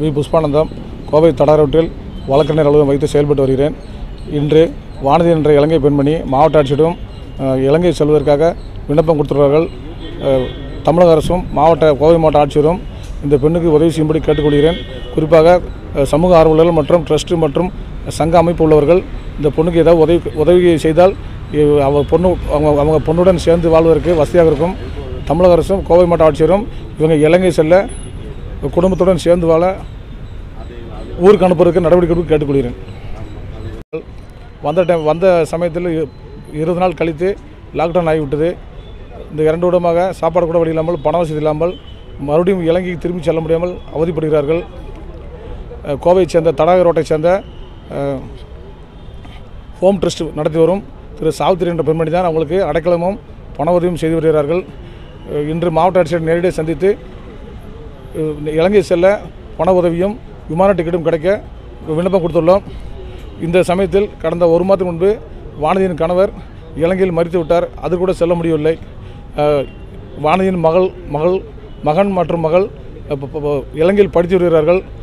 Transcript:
we புஷ்பானந்தம் Kovai தடாரோட்டில் வழக்கறிஞர் அலுவலகம் வைத்து செயல்பட்டு வருகிறேன் இன்று வானதி என்ற இலங்கை பெண்மணி மாவட்ட ஆட்சியரிடம் அஹ், இலங்கை செல்வதற்காக விண்ணப்பம் கொடுத்துள்ளார்கள் அஹ், தமிழக அரசும் மாவட்ட கோவை மாவட்ட ஆட்சியரும் இந்த பெண்ணுக்கு உதவி செய்யும்படி கேட்டுக்கொள்கிறேன் குறிப்பாக அஹ், சமூக ஆர்வலர்கள் மற்றும் ட்ரஸ்ட் மற்றும் சங்க அமைப்பு உள்ளவர்கள் இந்த பொண்ணுக்கு ஏதாவது உதவி உதவி செய்தால் இ- அவ பொண்ணு அவங்க அவங்க பொண்ணுடன் சேர்ந்து வாழ்வதற்கு வசதியாக இருக்கும் தமிழக அரசும் கோவை மாவட்ட ஆட்சியரும் இவங்க இலங்கை செல்ல குடும்பத்துடன் சேர்ந்து வாழ ஊருக்கு அனுப்புறதுக்கு நடவடிக்கை எடுக்க கேட்டுக்கொள்கிறேன் வந்த டைம் வந்த சமயத்தில் இ- இருபது நாள் கழித்து லாக்டவுன் ஆகிவிட்டது இந்த இரண்டு வருடமாக சாப்பாடு கூட வழி இல்லாமல் பண வசதி இல்லாமல் மறுபடியும் இலங்கைக்கு திரும்பி செல்ல முடியாமல் அவதிப்படுகிறார்கள் அஹ், கோவையைச் சேர்ந்த தடாக ரோட்டைச் சேர்ந்த அஹ், ஹோம் ட்ரஸ்ட் நடத்தி வரும் திரு சாவித்திரி என்ற பெண்மணி தான் அவங்களுக்கு அடைக்கலமும் பண உதவியும் செய்து வருகிறார்கள் அஹ், இன்று மாவட்ட ஆட்சியர் நேரடியாக சந்தித்து அஹ், இலங்கை செல்ல பண உதவியும் விமான டிக்கெட்டும் கிடைக்க விண்ணப்பம் கொடுத்துள்ளோம் இந்த சமயத்தில் கடந்த ஒரு மாதம் முன்பு வானதியின் கணவர் இலங்கையில் மறித்து விட்டார் அது கூட செல்ல முடியவில்லை அஹ், வானதியின் மகள் மகள் மகன் மற்றும் மகள் அஹ், ப- ப- இலங்கையில் படித்து வருகிறார்கள்